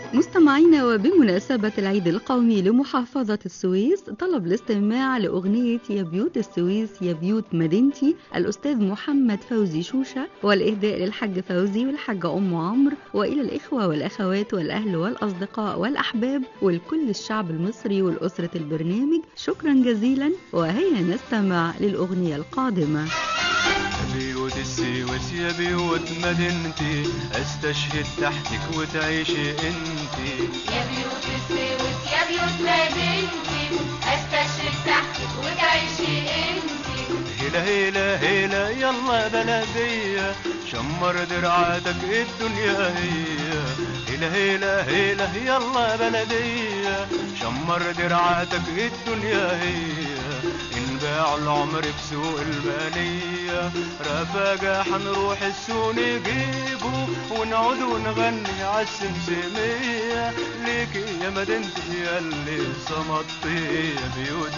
مستمعينا وبمناسبة العيد القومي لمحافظة السويس طلب الاستماع لأغنية يا بيوت السويس يا بيوت مدينتي الأستاذ محمد فوزي شوشة والإهداء للحج فوزي والحاجة أم عمرو وإلى الإخوة والأخوات والأهل والأصدقاء والأحباب ولكل الشعب المصري والأسرة البرنامج شكرا جزيلا وهيا نستمع للأغنية القادمة بيوت السويس يا بيوت مدينتي استشهد تحتك وتعيشي انتي يا بيوت السويس يا بيوت مدينتي استشرق تحتك وتعيشي انتي هلا هلا هلا يلا بلدية شمر درعاتك الدنيا هي هلا هلا هلا يلا بلدية شمر درعاتك الدنيا هي انباع العمر بسوق المالية رفاقة حنروح السوق نجيبه ونعود ونغني عالسمسمية ليكي يا مدينتي يا اللي صمتي يا بيوت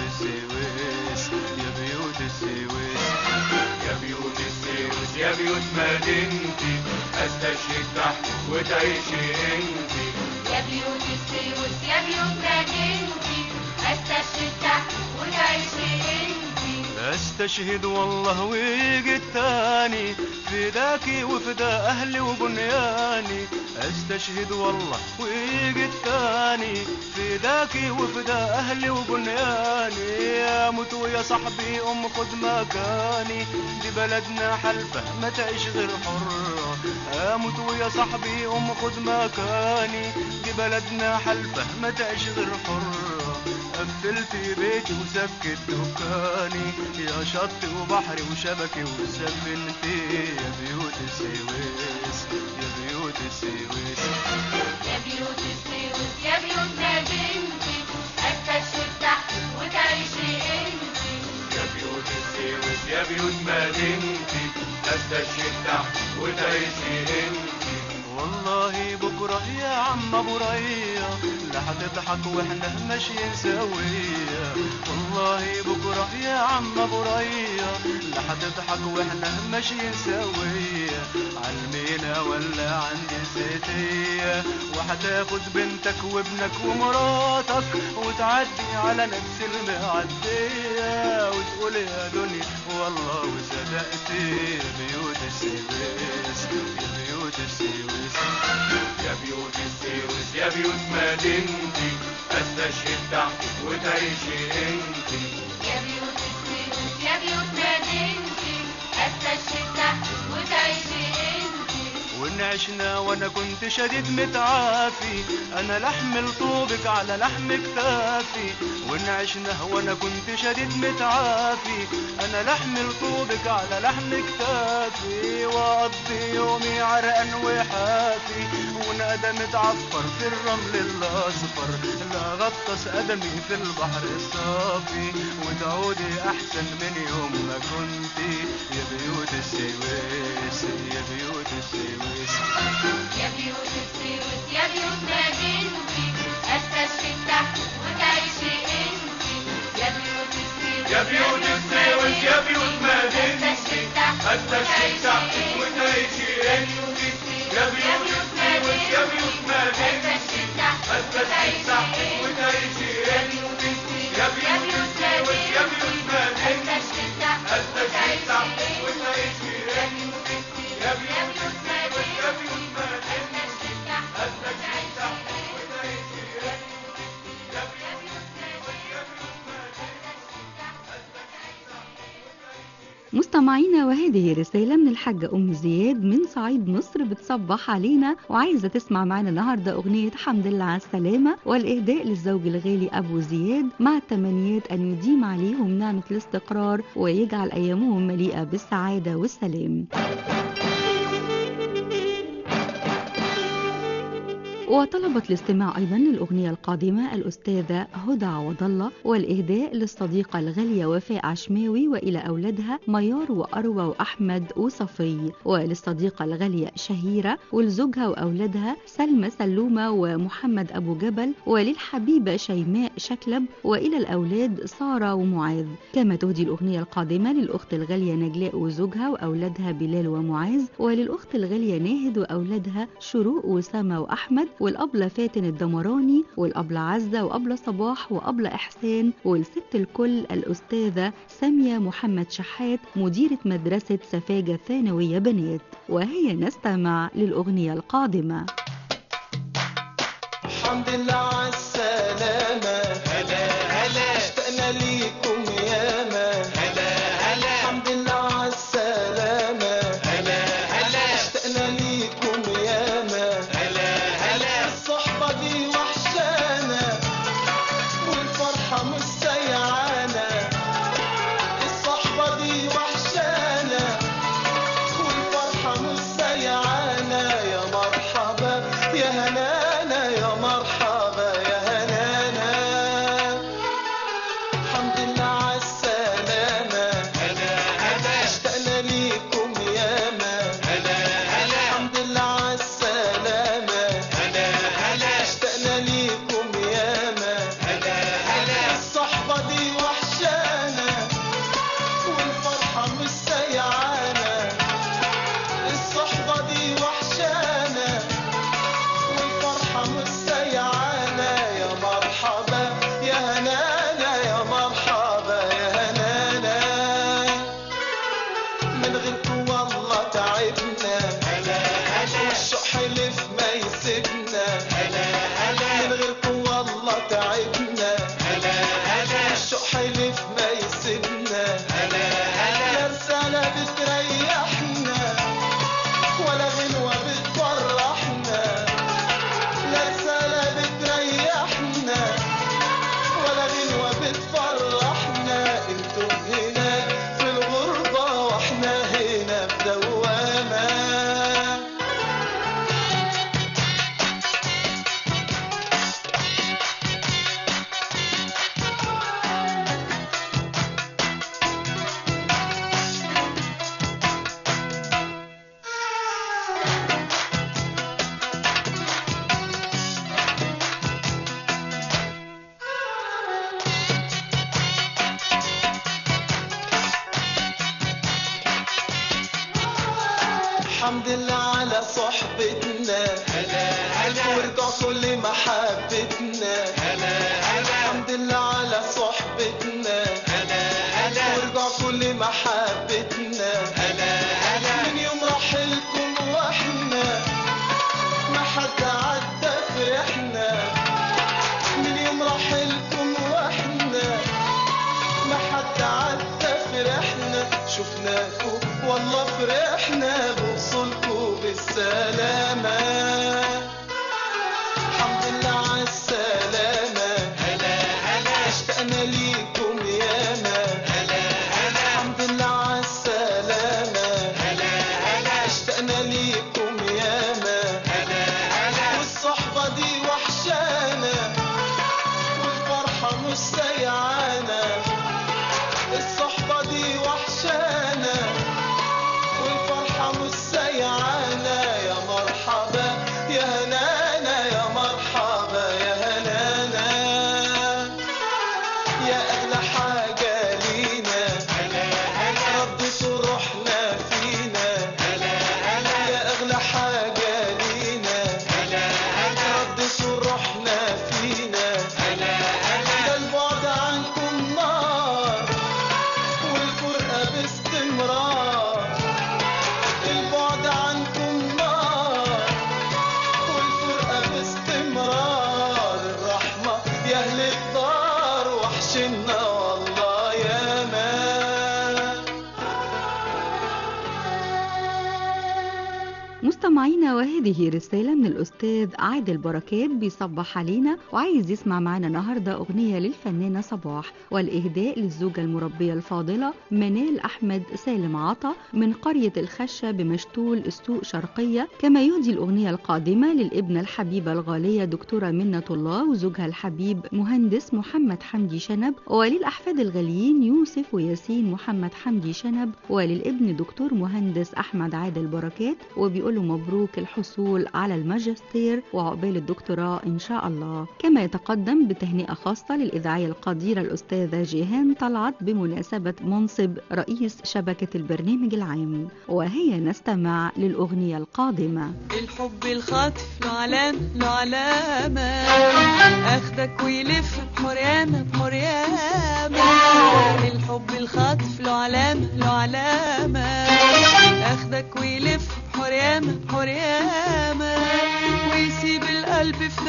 السويس يا بيوت السويس يا بيوت السويس يا بيوت مدينتي استشهد تحتك وتعيشي انتي يا بيوت السويس يا بيوت مدينتي استشرق تحتك وتعيشي انتي استشهد والله ويجي التاني فداكي وفدا اهلي وبنياني استشهد والله ويجي التاني فداكي وفدا اهلي وبنياني يا موت ويا صاحبي ام خد مكاني دي بلدنا حلفه ما تعيش غير حره اموت ويا صاحبي ام خد مكاني دي بلدنا حلفه ما تعيش غير حره قفلت بيتي وسكت دكاني يا شط وبحري وشبكي وسفنتي يا بيوت السويس يا بيوت السويس يا بيوت السويس يا بيوت مدينتي استشرق تحتك وتعيشي انتي يا بيوت السويس يا بيوت مدينتي استشهد تحت وتعيشي انتي والله بكره يا عم ابو ريا لا هتضحك واحنا ماشيين سوية والله بكره يا عم ابو ريا لا هتضحك واحنا ماشيين سوية عالمينا ولا عند الزيتية وهتاخد بنتك وابنك ومراتك وتعدي على نفس المعدية وتقول يا دنيا والله وصدقتي يا بيوت السويس يا بيوت السويس يا بيوت السويس يا بيوت مدينتي استشهد تحتك وتعيشي انتي يا بيوت السويس يا بيوت مدينتي استشرق تحتك وتعيشي انتي وان عشنا وانا كنت شديد متعافي انا لحم طوبك على لحم كتافي وان عشنا وانا كنت شديد متعافي انا لحم طوبك على لحم كتافي واقضي يومي عرقان وحافي وندى متعفر في الرمل الاصفر لا غطس قدمي في البحر الصافي وتعودي احسن من يوم ما كنتي يا بيوت السويس يا بيوت السويس يا بيوت السويس يا بيوت مدينتي استشرق تحتك وتعيشي انتي يا بيوت السويس يا بيوت السويس يا بيوت مدينتي استشرق تحتك استشهد تحتك وتعيشي انتي يا بيوت السويس يا بيوت مدينتي استشهد تحتك وتعيشي انتي يا بيوت السويس يا بيوت مدينتي استشهد تحتك وتعيشي انتي يا بيوت السويس يا بيوت مدينتي استشهد تحتك وتعيشي انتي يا بيوت السويس يا بيوت مستمعينا وهذه رسالة من الحاجة أم زياد من صعيد مصر بتصبح علينا وعايزة تسمع معنا النهاردة أغنية حمد لله على السلامة والإهداء للزوج الغالي أبو زياد مع التمنيات أن يديم عليهم نعمة الاستقرار ويجعل أيامهم مليئة بالسعادة والسلام وطلبت الاستماع أيضا للأغنية القادمة الأستاذة هدى عوض الله والإهداء للصديقة الغالية وفاء عشماوي وإلى أولادها ميار وأروى وأحمد وصفي وللصديقة الغالية شهيرة ولزوجها وأولادها سلمى سلومة ومحمد أبو جبل وللحبيبة شيماء شكلب وإلى الأولاد سارة ومعاذ كما تهدي الأغنية القادمة للأخت الغالية نجلاء وزوجها وأولادها بلال ومعاذ وللأخت الغالية ناهد وأولادها شروق وسامة وأحمد والأبلة فاتن الدمراني والأبلة عزة وأبلة صباح وأبلة إحسان والست الكل الأستاذة سامية محمد شحات مديرة مدرسة سفاجة ثانوية بنات وهي نستمع للأغنية القادمة الحمد لله على السلامة هلا هلا اشتقنا ليكم ياما هلا هلا الحمد لله على السلامة هلا هلا اشتقنا ليكم ياما هلا هلا الصحبة دي وحشانا والفرحة مش سيعانا الصحبة دي وحشانا والفرحة مش سيعانا يا مرحبا يا هنانا يا مرحبا يا هنانا الحمد لله على السلامة هلا هلا اشتقنا ليكم ياما هلا هلا الحمد لله على السلامة هلا هلا اشتقنا ليكم ياما هلا هلا الصحبة دي وحشانا والفرحة مش سيعانا الصحبة دي وحشانا والفرحة مش سيعانا يا مرحبا يا هنانا يا مرحبا يا هنانا من غيركم والله تعبنا هلا هلا والشوق حلف ما يسيبنا هلا هلا من غيركم والله تعبنا هلا هلا والشوق حلف ما يسيبنا هلا هلا لا رسالة بتريحنا ولا غنوة بتفرحنا لا رسالة بتريحنا ولا غنوة بتفرحنا انتم هنا في الغربة واحنا هنا في دوامة الحمد لله على صحبتنا هلا هلا وارجع كل محبتنا هلا هلا الحمد لله على صحبتنا هلا هلا وارجع كل محبتنا هلا هلا من يوم رحلكم واحنا ما حد عدى فرحنا من يوم رحلكم واحنا ما حد عدى فرحنا شفناكوا والله فرحنا بوصولكوا بالسلامة الحمد لله على السلامة هلا هلا اشتقنا ليكم ياما هلا هلا الحمد لله على السلامة هلا هلا اشتقنا ليكم ياما هلا هلا والصحبة دي وحشانا والفرحة مش سيعانا الصحبة دي وحشانا والفرحة مش سيعانا يا مرحبا يا هنانا يا مرحبا يا هنانا يا أغلى حاجة لينا ردتوا روحنا فينا يا أغلى حاجة لينا ردتوا روحنا فينا ده البعد عنكم نار والفرقة باستمرار البعد عنكم نار والفرقة باستمرار الرحمة يا أهل الدار وحشنا والله يا مان مستمعينا وهذه رسالة من الأستاذ عادل بركات بيصبح علينا وعايز يسمع معنا النهاردة أغنية للفنانة صباح والإهداء للزوجة المربية الفاضلة منال أحمد سالم عطا من قرية الخشة بمشتول السوق شرقية كما يهدي الأغنية القادمة للابنة الحبيبة الغالية دكتورة منة الله وزوجها الحبيب مهندس محمد حمدي شنب وللأحفاد الغاليين يوسف وياسين محمد حمدي شنب وللابن دكتور مهندس أحمد عادل بركات وبيقول له مبروك الحب الحصول على الماجستير وعقبال الدكتوراه إن شاء الله كما يتقدم بتهنئة خاصة للإذاعية القديرة الأستاذة جيهان طلعت بمناسبة منصب رئيس شبكة البرنامج العام وهي نستمع للأغنية القادمة الحب الخاطف له علامة له علامة اخدك ويلف بحور ياما بحور ياما الحب الخاطف له علامة له علامة اخدك ويلف بحور ياما بحور ياما ويسيب القلب في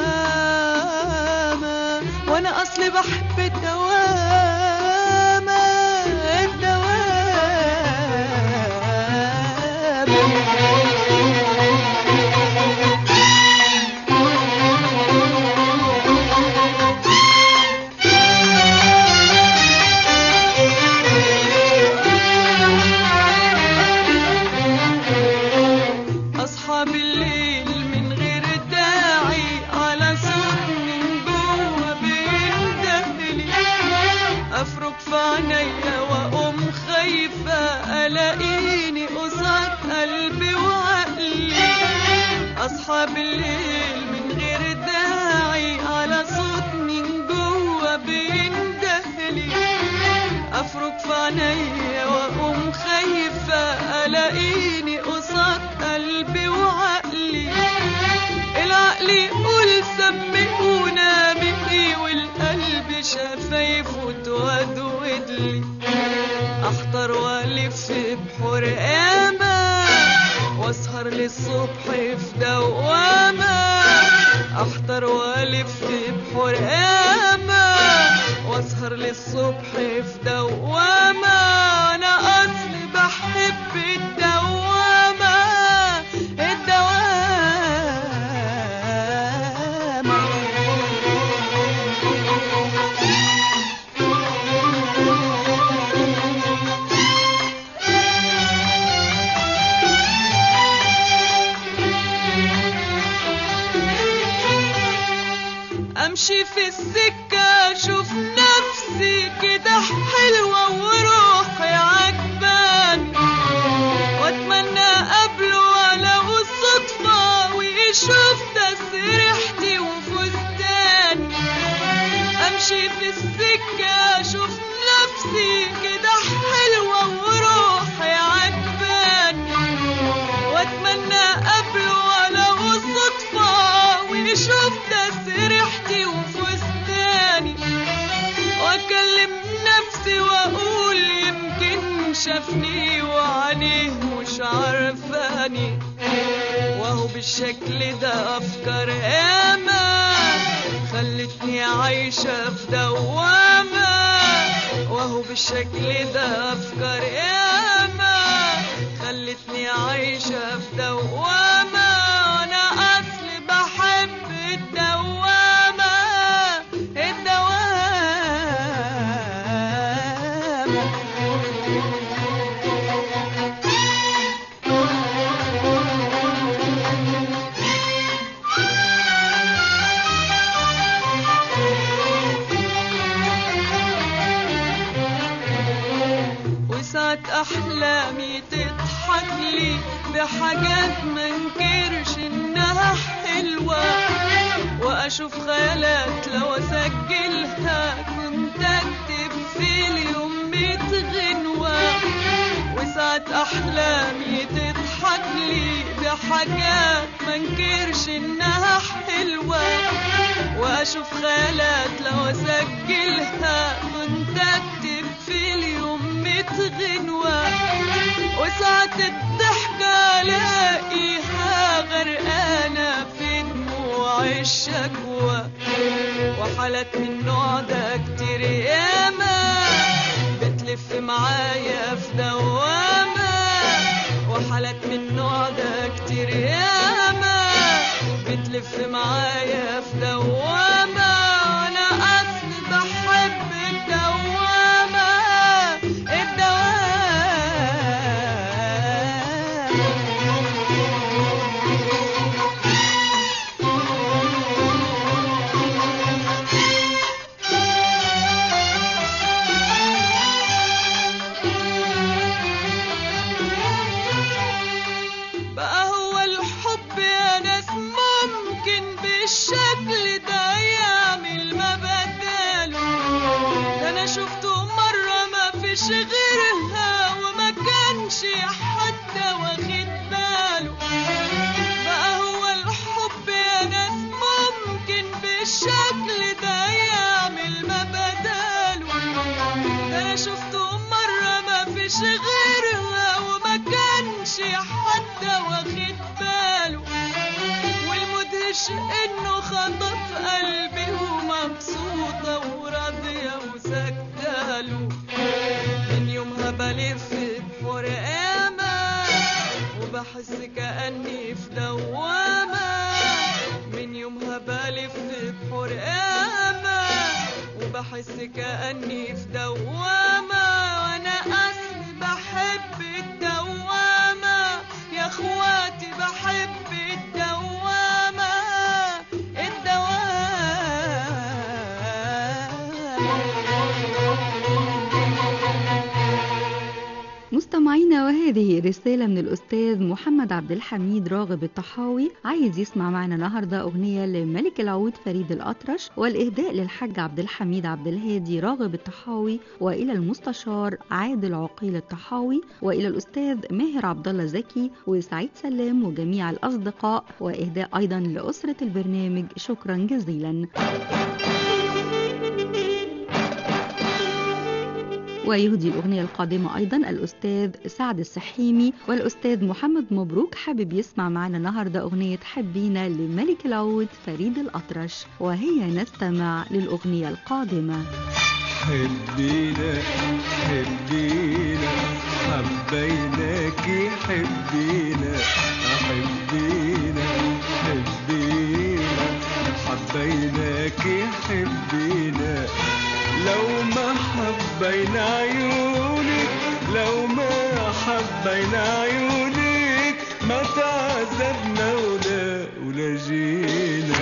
دوامة وانا اصلي بحب الدوامة الدوامة أصحى بالليل من غير داعي على صوت من جوه بيندهلي أفرك في عينيا وأقوم خايفة ألاقيني قصاد قلبي وعقلي أصحى بالليل من غير داعي على صوت من جوه بيندهلي افرك في عينيا واقوم خايفه الاقيني قصاد قلبي وعقلي العقل يقول سمعونا مني والقلب شفايفه تودود لي احضر والف بحور ياما واسهر للصبح في دوامه احضر والف بحور ياما واسهر للصبح في دوامه انا اصلي بحب الدوامه امشي في السكه اشوف نفسي كده حلوه وروحي عجباني واتمنى قبله ولو الصدفه ويشوف تسريحتي وفستاني امشي في السكه اشوف نفسي كده حلوه وروحي عجباني واتمنى قبله ولو الصدفه ويشوف تسريحتي وفستاني واكلم نفسي واقول يمكن شافني وعينيه مش عارفاني وهو بالشكل ده افكار ياما خلتني عايشة في دوامة وهو بالشكل ده افكار ياما خلتني عايشة في دوامة وانا اصلي بحب الدوامة الدوامة وساعة أحلامي تضحك لي بحاجات منكرش إنها حلوة وأشوف خيالات لو أسجلها كنت أكتب في اليوم ميت غنوة وساعة أحلامي تضحك لي بحاجات منكرش إنها حلوة وأشوف خيالات لو أسجلها كنت أكتب في اليوم ميت غنوة وساعة الضحكة ألاقيها غرقانة في دموع الشكوى وحالات من النوع ده كتير ياما بتلف معايا في دوامة وحالات من النوع ده كتير ياما بتلف معايا في دوامة أنا أصلي بحب الدوامة بقى هو الحب بالشكل ده يعمل ما بداله ده انا شفته مرة ما فيش غيرها وما كانش حتى واخد باله بقى هو الحب يا ناس ممكن بالشكل ده يعمل ما بداله ده انا شفته مرة ما فيش غيرها وما كانش حتى واخد باله والمدهش انه خطف قلبي ومبسوطة وراضية وسكتاله من يومها بلف بحور ياما وبحس كأني في دوامة من يومها بلف بحور ياما وبحس كأني في دوامة وانا اصلي بحب الدوامة يا اخواتي بحب الدوامة مستمعينا وهذه رسالة من الأستاذ محمد عبد الحميد راغب الطحاوي عايز يسمع معنا النهاردة أغنية لملك العود فريد الأطرش والإهداء للحاج عبد الحميد عبد الهادي راغب الطحاوي وإلى المستشار عادل عقيل الطحاوي وإلى الأستاذ ماهر عبد الله زكي وسعيد سلام وجميع الأصدقاء وإهداء أيضا لأسرة البرنامج شكرا جزيلا ويهدي الأغنية القادمة أيضا الأستاذ سعد السحيمي والأستاذ محمد مبروك حابب يسمع معنا النهاردة أغنية حبينا لملك العود فريد الأطرش وهي نستمع للأغنية القادمة حبينا حبينا حبيناكي حبينا حبينا حبينا حبيناكي حبينا لو ما حبينا عيونك لو ما حبينا عيونك ما تعذبنا ولا ولا جينا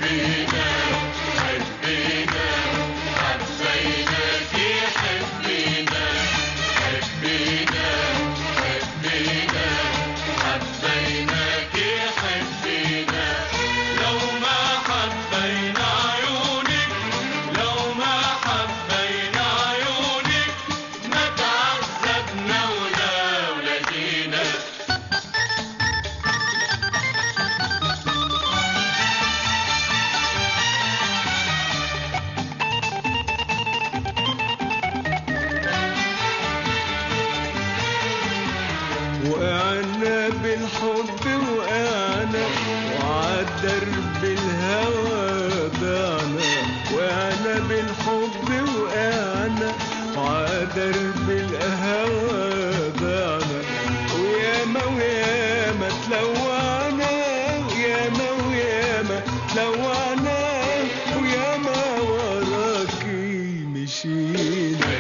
وقعنا بالحب وقعنا وعالدرب الهوى ضعنا وقعنا بالحب وقعنا وعالدرب الهوى ضعنا وياما وياما تلوعنا وياما وياما تلوعنا وياما وراكي مشينا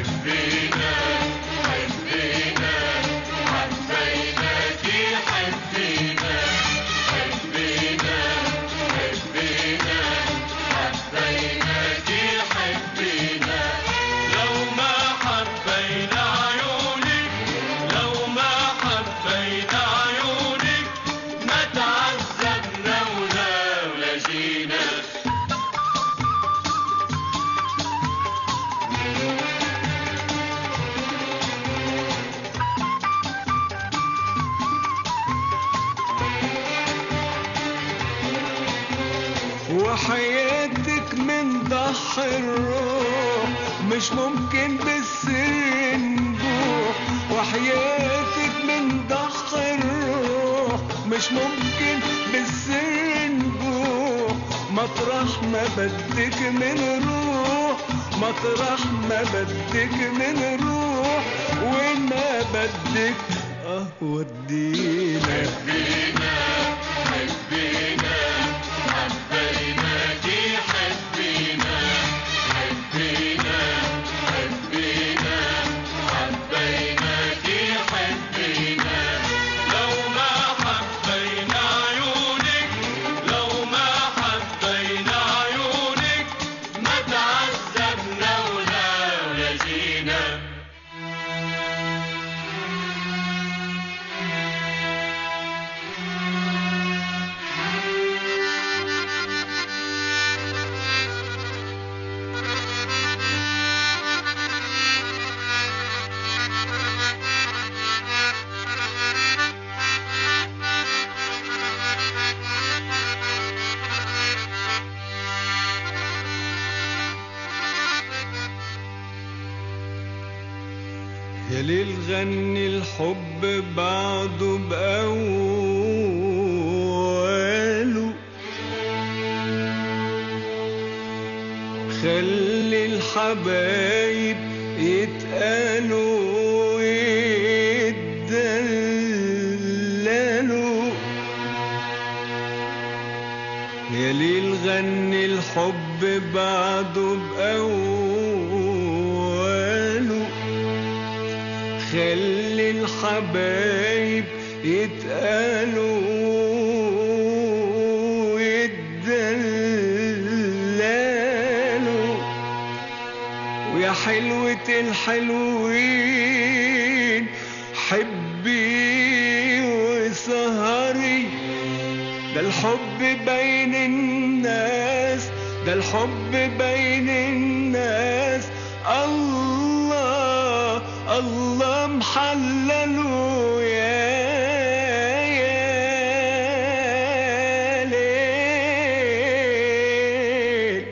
وحياتك من ضحى الروح مش ممكن بالسر نبوح وحياتك من ضحى الروح مش ممكن بالسر نبوح مطرح ما بدك من روح مطرح ما بدك من روح وين ما بدك اه ودينا يا ليل غني الحب بعده بأوله خلي الحبايب يتقالوا يتدللوا يا ليل غني الحب بعده بأوله خلي الحبايب يتقالوا يتدللوا ويا حلوة الحلوين حبي وسهري ده الحب بين الناس ده الحب بين الناس الله الله محلله يا يا ليل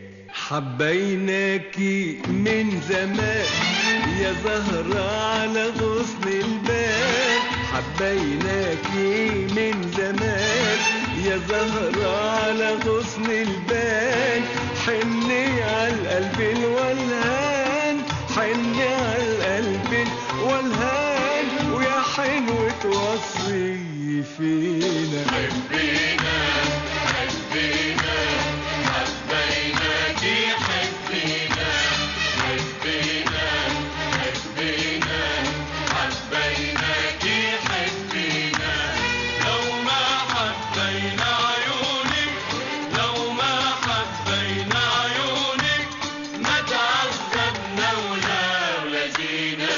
حبيناكي من زمان يا زهرة على غصن البال حبيناكي من زمان يا زهرة على غصن البال حني على القلب الولهان حني على القلب الولهان ويا حلوة وصي فينا لو ما حبينا عيونك لو ما حبينا عيونك ما تعذبنا ولا ولدينا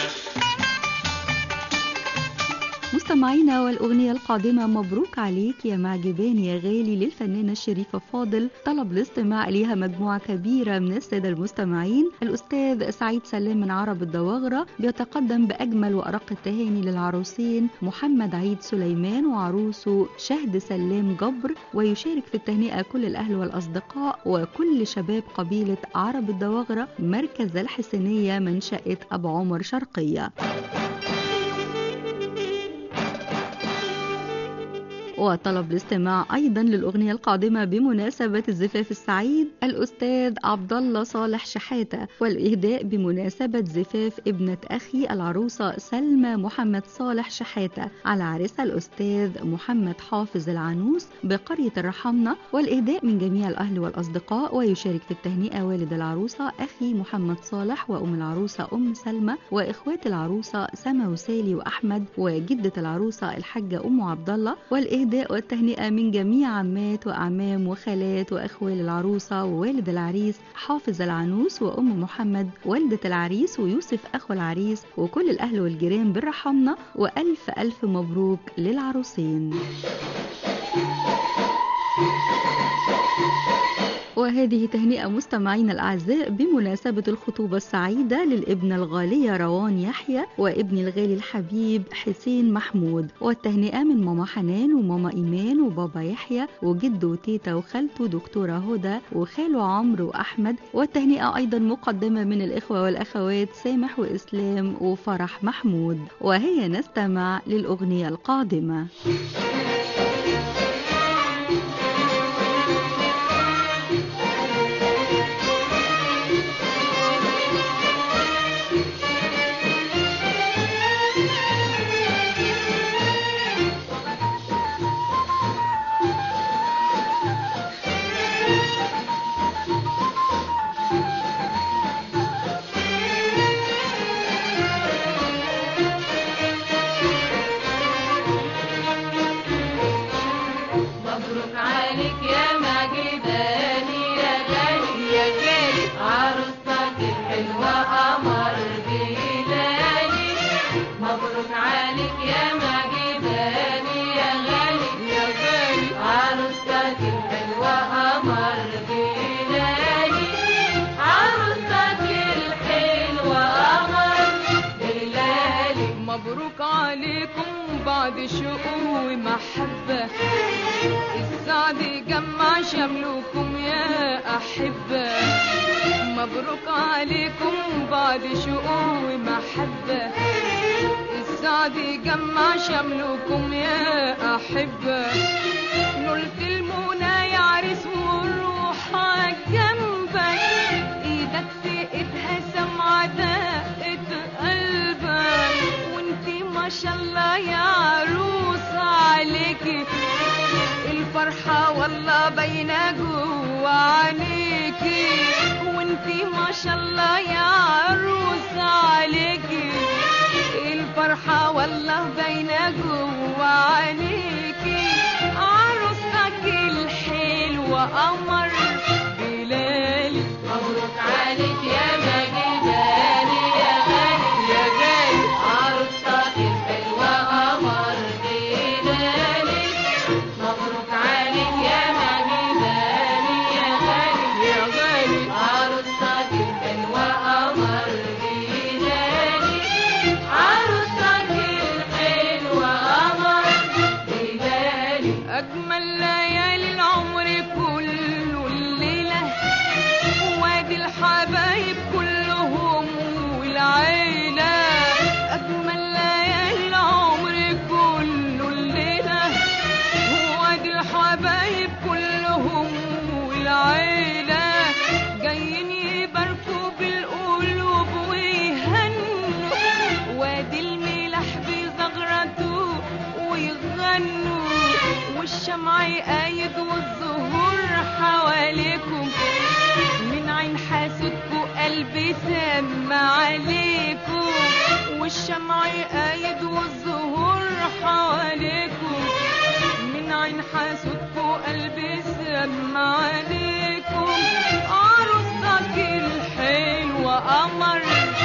مستمعينا والأغنية القادمة مبروك عليك يا معجباني يا غالي للفنانة الشريفة فاضل طلب الاستماع إليها مجموعة كبيرة من السادة المستمعين الأستاذ سعيد سلام من عرب الدواغرة بيتقدم بأجمل وأرق التهاني للعروسين محمد عيد سليمان وعروسه شهد سلام جبر ويشارك في التهنئة كل الأهل والأصدقاء وكل شباب قبيلة عرب الدواغرة مركز الحسينية منشأة أبو عمر شرقية وطلب الاستماع ايضا للاغنيه القادمه بمناسبه الزفاف السعيد الاستاذ عبد الله صالح شحاته والاهداء بمناسبه زفاف ابنه اخي العروسه سلمى محمد صالح شحاته على عريسها الاستاذ محمد حافظ العنوس بقريه الرحمنه والاهداء من جميع الاهل والاصدقاء ويشارك في التهنئه والد العروسه اخي محمد صالح وام العروسه ام سلمى واخوات العروسه سما وسالي واحمد وجده العروسه الحاجه ام عبد الله والاهداء والتهنئه من جميع عمات واعمام وخالات واخوال العروسه ووالد العريس حافظ العنوس وام محمد والده العريس ويوسف اخو العريس وكل الاهل والجيران بالرحمنه والف الف مبروك للعروسين وهذه تهنئة مستمعينا الأعزاء بمناسبة الخطوبة السعيدة للابنة الغالية روان يحيى وابن الغالي الحبيب حسين محمود والتهنئة من ماما حنان وماما إيمان وبابا يحيى وجده وتيتا وخالته دكتورة هدى وخاله عمرو وأحمد والتهنئة أيضا مقدمة من الإخوة والأخوات سامح وإسلام وفرح محمود وهي نستمع للأغنية القادمة مبروك عليك يا معجباني يا غالي يا غالي عروستك الحلوة قمر بلالي مبروك عليك يا معجباني يا غالي يا غالي عروستك الحلوة قمر بلالي عروستك الحلوة قمر بلالي مبروك عليكم بعد شوق ومحبة السعد جمع شملكم يا أحبة مبروك عليكم بعد شقوق ومحبة السعد يجمع شملكم يا أحبة نلت المنى يا عريس والروح جنبك ايدك في ايدها سمعة دقة قلبك وانتي ما شاء الله يا عروس عليكي الفرحة والله باينة جوا عينيكي وانتي ما شاء الله يا عروس عليكي الفرحة والله باينة جوا عينيكي عروستك الحلوة قمر بلالي مبروك عليك يا مجداني يا غالي يا غالي عروستك الحلوة قمر بلالي مبروك عليك يا مجداني يا غالي يا غالي عروستك الحلوة قمر بلالي عروستك الحلوة قمر بلالي أجمل ليالي العمر كله الليلة وادي الحبايب كلهم والعيلة أجمل ليالي العمر كله الليلة وادي الحبايب كلهم والعيلة جايين يباركوا بالقلوب ويهنوا وادي الملاح بيزغرطوا ويغنوا والشمع يقايد والزهور حواليكم من عين حاسدكوا قلبي سمع عليكم والشمع يقايد والزهور حواليكم من عين حاسدكوا قلبي سمع عليكم عروستك الحلوة قمر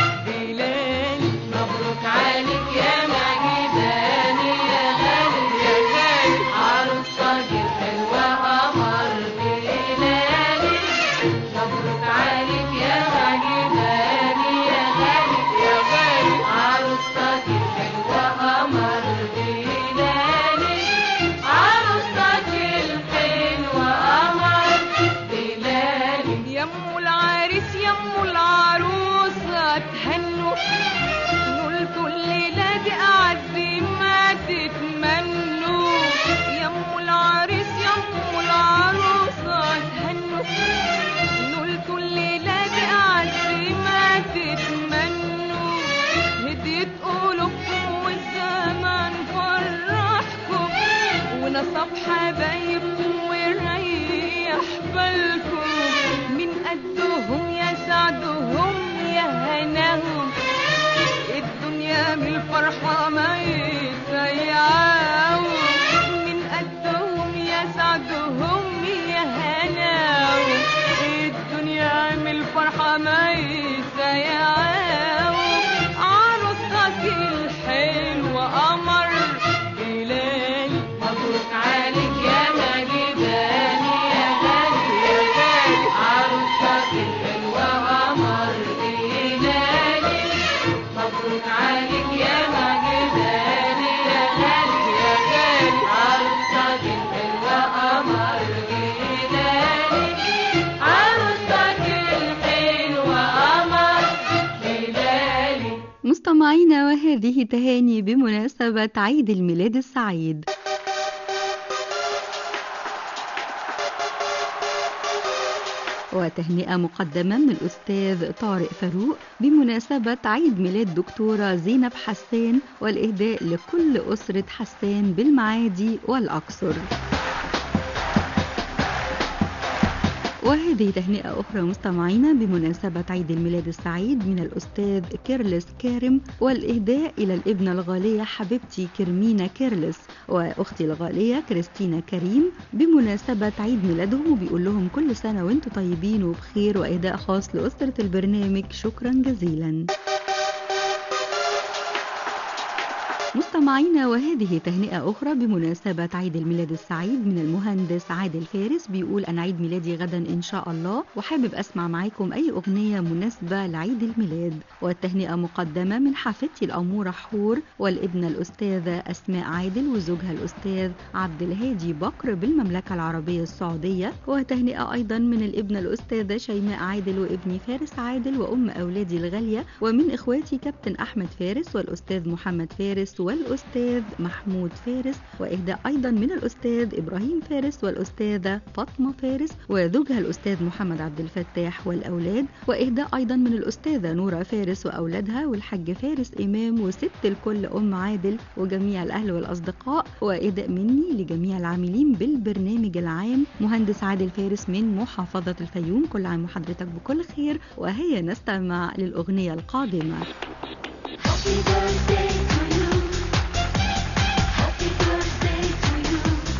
بلالي مبروك عليك يا مجداني يا غالي يا غالي عروستك الحلوة قمر بلالي مبروك عليك يا مجداني يا غالي يا غالي عروستك الحلوة قمر بلالي عروستك الحلوة قمر بلالي يمو العريس يمو العروسة تهنوا نقولكوا الليلة دي أعز ما تتمنوا يمو العريس يمو العروسة تهنوا نقولكوا الليلة دي أعز ما تتمنوا هديت قلوبكم والزمان فرحكم ونصب حبايبكم وريح بالكم من قدهم يا سعدهم يا هناهم الدنيا من الفرحة ما يسيعوا من قدهم يا سعدهم يا هناهم الدنيا من الفرحة ما يسيعوا عروستك الحلوة قمر بلالي مبروك عليك يا مجداني يا غالي يا غالي عروستك الحلوة قمر بلالي مبروك عليك يا مجداني يا غالي يا غالي عروستك الحلوة قمر بلالي عروستك الحلوة قمر بلالي مستمعينا وهذه تهاني بمناسبة عيد الميلاد السعيد وتهنئة مقدمة من الأستاذ طارق فاروق بمناسبة عيد ميلاد دكتورة زينب حسان والإهداء لكل أسرة حسان بالمعادي والأقصر وهذه تهنئة أخرى مستمعينا بمناسبة عيد الميلاد السعيد من الأستاذ كيرلس كارم والإهداء إلى الابنة الغالية حبيبتي كرمينا كيرلس وأختي الغالية كريستينا كريم بمناسبة عيد ميلادهم وبيقول لهم كل سنة وانتم طيبين وبخير وإهداء خاص لأسرة البرنامج شكرا جزيلا مستمعينا وهذه تهنئة أخرى بمناسبة عيد الميلاد السعيد من المهندس عادل فارس بيقول أنا عيد ميلادي غدا إن شاء الله وحابب أسمع معاكم أي أغنية مناسبة لعيد الميلاد والتهنئة مقدمة من حفيدتي الأمورة حور والابنة الأستاذة أسماء عادل وزوجها الأستاذ عبد الهادي بكر بالمملكة العربية السعودية وتهنئة أيضا من الابنة الأستاذة شيماء عادل وابني فارس عادل وأم أولادي الغالية ومن إخواتي كابتن أحمد فارس والأستاذ محمد فارس والأستاذ محمود فارس وإهداء أيضا من الأستاذ إبراهيم فارس والأستاذة فاطمة فارس وزوجها الأستاذ محمد عبد الفتاح والأولاد وإهداء أيضا من الأستاذة نورة فارس وأولادها والحاج فارس إمام وست الكل أم عادل وجميع الأهل والأصدقاء وإهداء مني لجميع العاملين بالبرنامج العام مهندس عادل فارس من محافظة الفيوم كل عام وحضرتك بكل خير وهيا نستمع للأغنية القادمة Happy birthday to you. Happy birthday to you.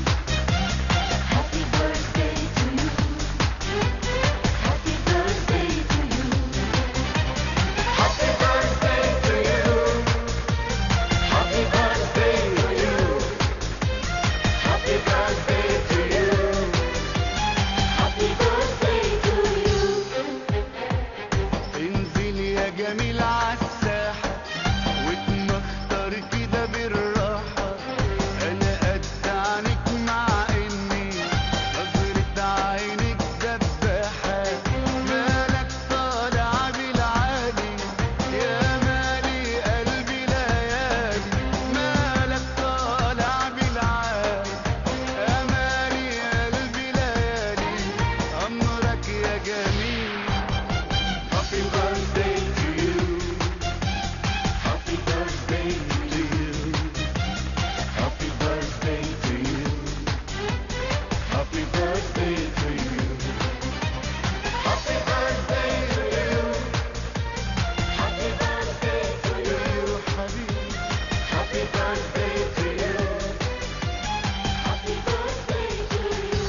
Happy birthday to you. Happy birthday to you. Happy birthday to you. Happy birthday to you. Happy birthday to you. Happy birthday to you. انزل يا جميل عالساحة واتمخطر كده بالراحة أنا قد عنك مع إني نظرة عينك دباحة مالك طالع بالعالي يا مالي قلبي ليالي مالك طالع بالعالي يا مالي قلبي ليالي أمرك يا جميل Happy birthday to you. Happy birthday to you. Happy birthday to you. Happy birthday to you. Happy birthday to you. Happy birthday to you, حبيبي. Happy birthday to you. Happy birthday to you.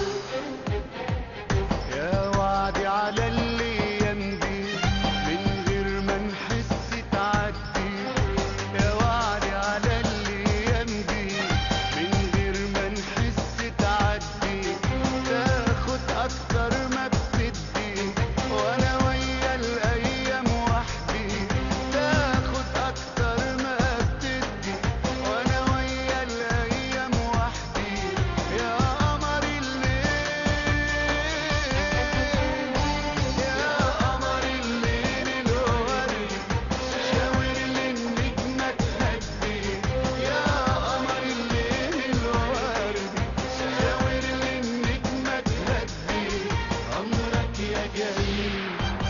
يا وعدي على الايام دي من غير ما نحس تعدي يا وعدي على الايام دي من غير ما نحس تعدي تاخد اكتر ما بتدي وانا ويا الايام وحدي تاخد اكتر ما بتدي وانا ويا الايام وحدي يا قمر الليل يا قمر الليل الورد شاور لي النجمة تهدي يا قمر الليل الورد شاور لي النجمة تهدي أمرك يا جميل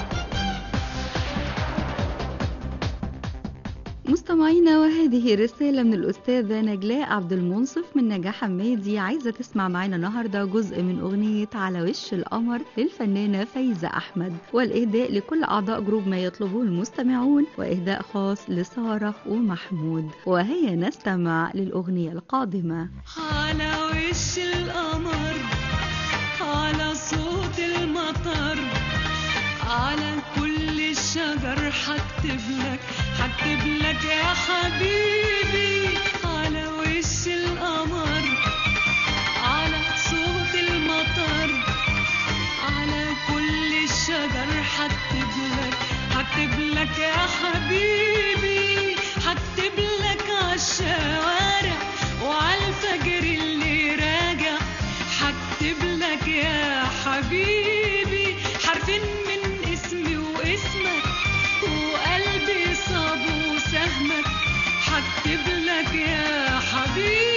مستمعينا وهذه رسالة من الأستاذة نجلاء عبد المنصف من نجاة حمادي عايزة تسمع معنا النهاردة جزء من أغنية على وش القمر للفنانة فايزة أحمد والإهداء لكل أعضاء جروب ما يطلبه المستمعون وإهداء خاص لسارة ومحمود وهيا نستمع للأغنية القادمة على وش القمر على صوت المطر على كل الشجر حكتب لك حكتب لك يا حبيبي على وش القمر على صوت المطر على كل الشجر حكتب لك حكتب لك يا حبيبي حكتب لك عالشوارع وعالفجر اللي راجع حكتب لك يا حبيبي حرفين من اسمي واسمك وقلبي صاب وسهمك حكتب لك يا حبيبي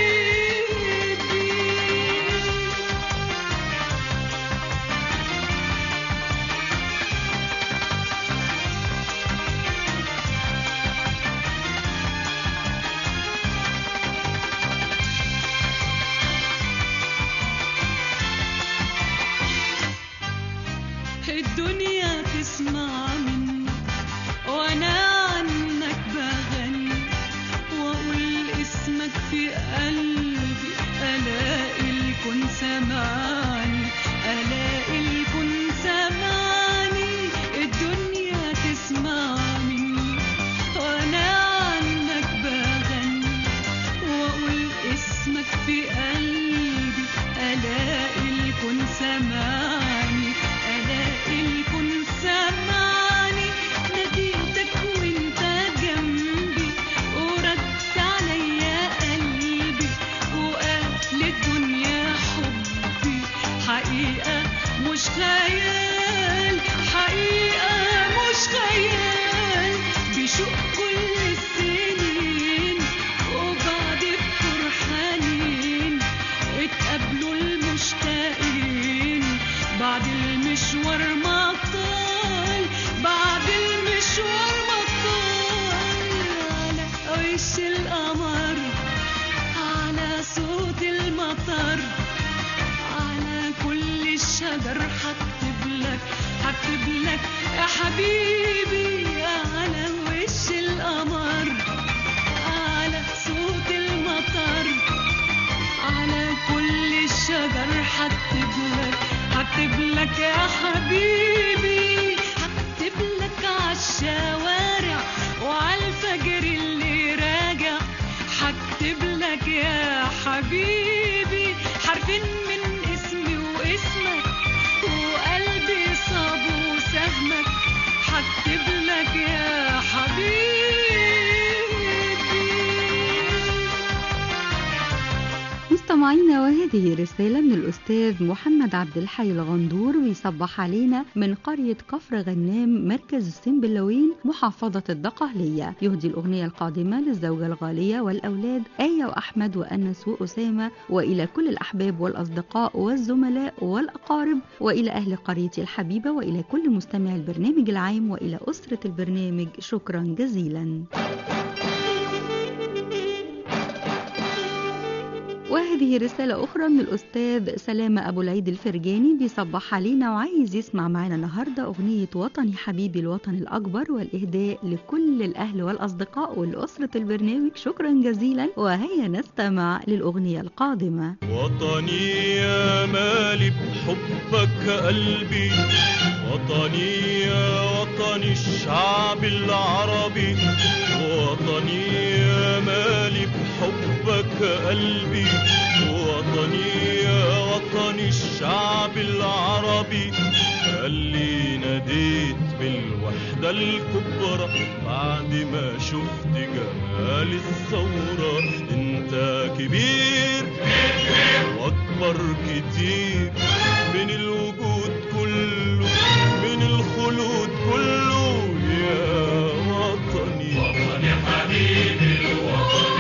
الدنيا تسمع مني وانا عنك بغني واقول اسمك في قلبي الاقي الكون سمعني الاقي الكون سمعني الدنيا تسمع مني وانا عنك بغني خيال حقيقة مش خيال بشوق كل السنين وبعد بفرحانين اتقابلوا المشتاقين بعد المشوار ما طال بعد المشوار ما طال على وش القمر على صوت المطر على كل الشجر هكتب لك هكتب لك يا حبيبي على وش القمر على صوت المطر على كل الشجر هكتب لك هكتب لك يا حبيبي هكتب لك عالشوارع وعالفجر اللي راجع هكتب لك يا حبيبي حرفين من اسمي واسمك وقلبي صابه سهمك هكتب لك يا حبيبي مستمعينا وهذه رسالة من الأستاذ محمد عبد الحي الغندور بيصبح علينا من قرية كفر غنام مركز السنبلاوين محافظة الدقهلية يهدي الأغنية القادمة للزوجة الغالية والأولاد آية وأحمد وأنس وأسامة وإلى كل الأحباب والأصدقاء والزملاء والأقارب وإلى أهل قريتي الحبيبة وإلى كل مستمع البرنامج العام وإلى أسرة البرنامج شكرا جزيلا وهذه رسالة أخرى من الأستاذ سلامة أبو العيد الفرجاني بيصبح علينا وعايز يسمع معنا النهاردة أغنية وطني حبيبي الوطن الأكبر والإهداء لكل الأهل والأصدقاء ولأسرة البرنامج شكرا جزيلا وهيا نستمع للأغنية القادمة وطني يا مالي بحبك قلبي وطني يا وطني الشعب العربي وطني يا مالي بحبك قلبي وطني يا وطني الشعب العربي اللي ناديت بالوحدة الكبرى بعد ما شفت جمال الثورة انت كبير واكبر كتير من الوجود كله من الخلود كله يا وطني وطني حبيبي الوطن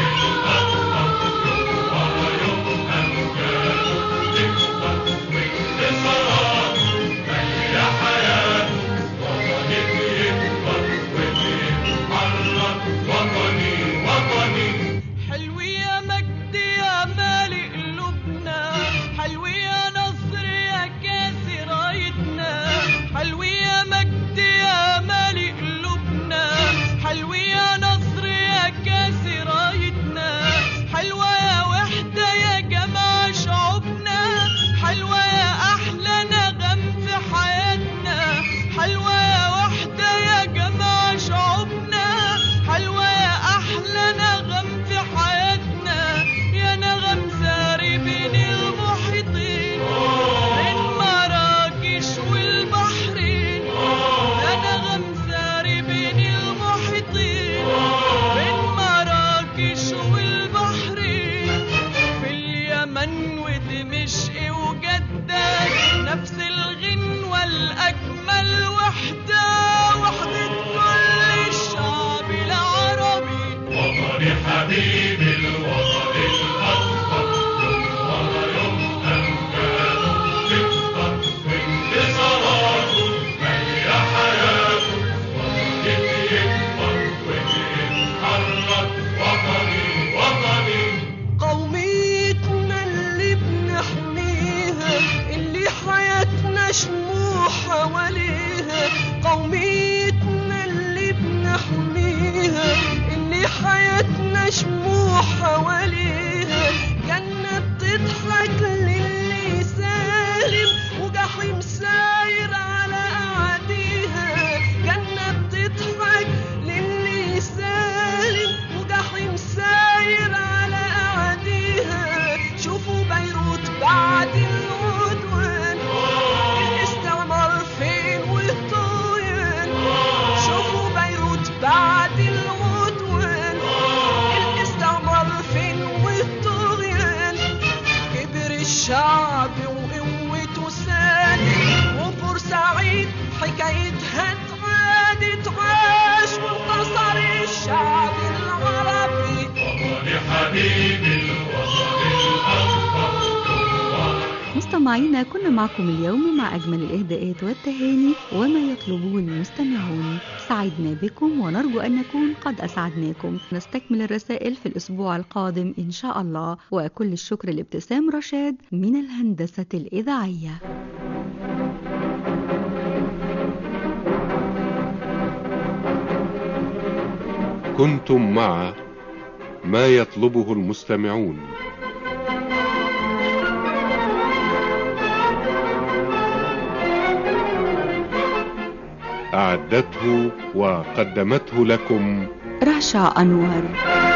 حلو يا مجد يا مالي قلوبنا حلو يا نصر يا كاسي رايتنا حلو يا مجد يا مالي قلوبنا حلو يا نصر يا كاسي رايتنا حلوة يا وحدة يا جماعة شعوبنا حلوة يا أحلى نغم في حياتنا حلوة يا وحدة يا جماعة شعوبنا حلوة يا أحلى نغم في حياتنا يا نغم ساري بين المحيطين بين مراكش والبحرين يا نغم ساري بين المحيطين بين مراكش والبحرين في اليمن ودمشق وجدة نفس الغنوة الأجمل وحدة وحدة كل الشعب العربي وطني حبيبي الوطن الأكبر ولا يوم أمجاد تكبر انتصاراته مالية حياته وطني يكبر ويتحرك وطني وطني قوميتنا اللي بنحميها اللي حياتنا شموع حواليها قوميتنا اللي بنحميها اللي حياتنا شموع حواليها جنة بتضحك للي سالم وجحيم ساير على أعاديها جنة بتضحك للي سالم وجحيم ساير على أعاديها شوفوا بيروت بعد العدوان الاستعمار فين والطغيان شوفوا بيروت بعد العدوان الاستعمار فين مستمعينا كنا معكم اليوم مع أجمل الإهداءات والتهاني وما يطلبه المستمعون سعدنا بكم ونرجو أن نكون قد أسعدناكم نستكمل الرسائل في الأسبوع القادم إن شاء الله وكل الشكر لابتسام رشاد من الهندسة الإذاعية كنتم مع ما يطلبه المستمعون أعدته وقدمته لكم رشا أنور